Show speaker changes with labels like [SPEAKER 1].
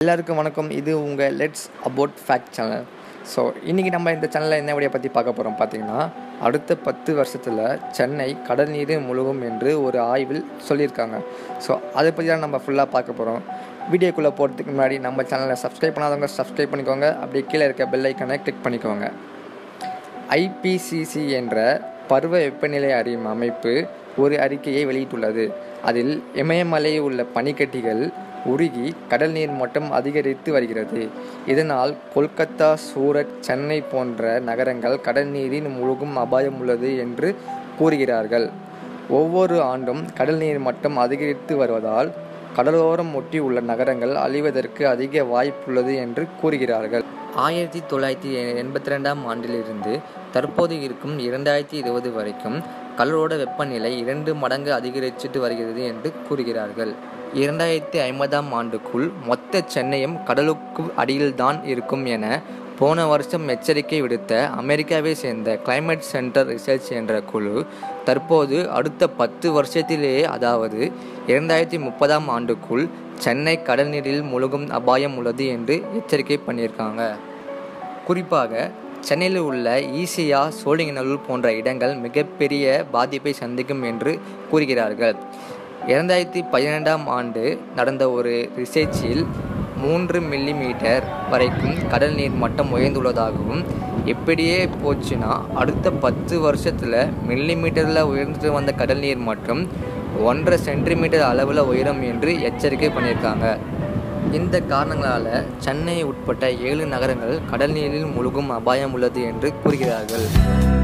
[SPEAKER 1] எல்லாருக்கும் வணக்கம் இது உங்கள் let's about fact channel so இன்றைக்கி நம்ம இந்த சேனலில் என்ன வழியை பற்றி பார்க்க போகிறோம் பார்த்தீங்கன்னா அடுத்த பத்து வருஷத்தில் சென்னை கடல் நீர் முழுகும் என்று ஒரு ஆய்வில் சொல்லியிருக்காங்க ஸோ அதை பற்றி தான் நம்ம ஃபுல்லாக பார்க்க போகிறோம் வீடியோக்குள்ளே போகிறதுக்கு முன்னாடி நம்ம சேனலை சப்ஸ்கிரைப் பண்ணாதவங்க சப்ஸ்கிரைப் பண்ணிக்கோங்க அப்படியே கீழே இருக்க பெல் ஐக்கனை கிளிக் பண்ணிக்கோங்க ஐபிசிசி என்ற பருவ வெப்பநிலை அறியும் அமைப்பு ஒரு அறிக்கையை வெளியிட்டுள்ளது அதில் இமயமலையில் உள்ள பனிக்கட்டிகள் உருகி கடல் நீர் மட்டம் அதிகரித்து வருகிறது இதனால் கொல்கத்தா சூரத் சென்னை போன்ற நகரங்கள் கடல் நீரின் முழுகும் அபாயம் உள்ளது என்று கூறுகிறார்கள் ஒவ்வொரு ஆண்டும் கடல் நீர் மட்டம் அதிகரித்து வருவதால் கடலோரம் ஒட்டி உள்ள நகரங்கள் அழிவதற்கு அதிக வாய்ப்புள்ளது என்று கூறுகிறார்கள் ஆயிரத்தி தொள்ளாயிரத்தி எண்பத்தி ரெண்டாம் ஆண்டிலிருந்து தற்போது இருக்கும் இரண்டாயிரத்தி இருபது வரைக்கும் கடலோட வெப்பநிலை இரண்டு மடங்கு அதிகரிச்சுட்டு வருகிறது என்று கூறுகிறார்கள் இரண்டாயிரத்தி ஐம்பதாம் ஆண்டுக்குள் மொத்த சென்னையும் கடலுக்கு அடியில்தான் இருக்கும் என போன வருஷம் எச்சரிக்கை விடுத்த அமெரிக்காவை சேர்ந்த கிளைமேட் சென்டர் ரிசர்ச் என்ற குழு தற்போது அடுத்த பத்து வருஷத்திலேயே அதாவது இரண்டாயிரத்தி முப்பதாம் ஆண்டுக்குள் சென்னை கடல் நீரில் முழுகும் அபாயம் உள்ளது என்று எச்சரிக்கை பண்ணியிருக்காங்க குறிப்பாக சென்னையில் உள்ள ஈசியா சோழிங்கநல்லூர் போன்ற இடங்கள் மிகப்பெரிய பாதிப்பை சந்திக்கும் என்று கூறுகிறார்கள் இரண்டாயிரத்தி பதினெண்டாம் ஆண்டு நடந்த ஒரு ரிசர்ச்சில் மூன்று மில்லி மீட்டர் வரைக்கும் கடல் நீர் மட்டம் உயர்ந்துள்ளதாகவும் இப்படியே போச்சுன்னா அடுத்த பத்து வருஷத்தில் மில்லி மீட்டரில் உயர்ந்துட்டு வந்த கடல் நீர் மட்டம் ஒன்றரை சென்டிமீட்டர் அளவில் உயரும் என்று எச்சரிக்கை பண்ணியிருக்காங்க இந்த காரணங்களால் சென்னை உட்பட்ட ஏழு நகரங்கள் கடல் நீரில் முழுகும் அபாயம் உள்ளது என்று கூறுகிறார்கள்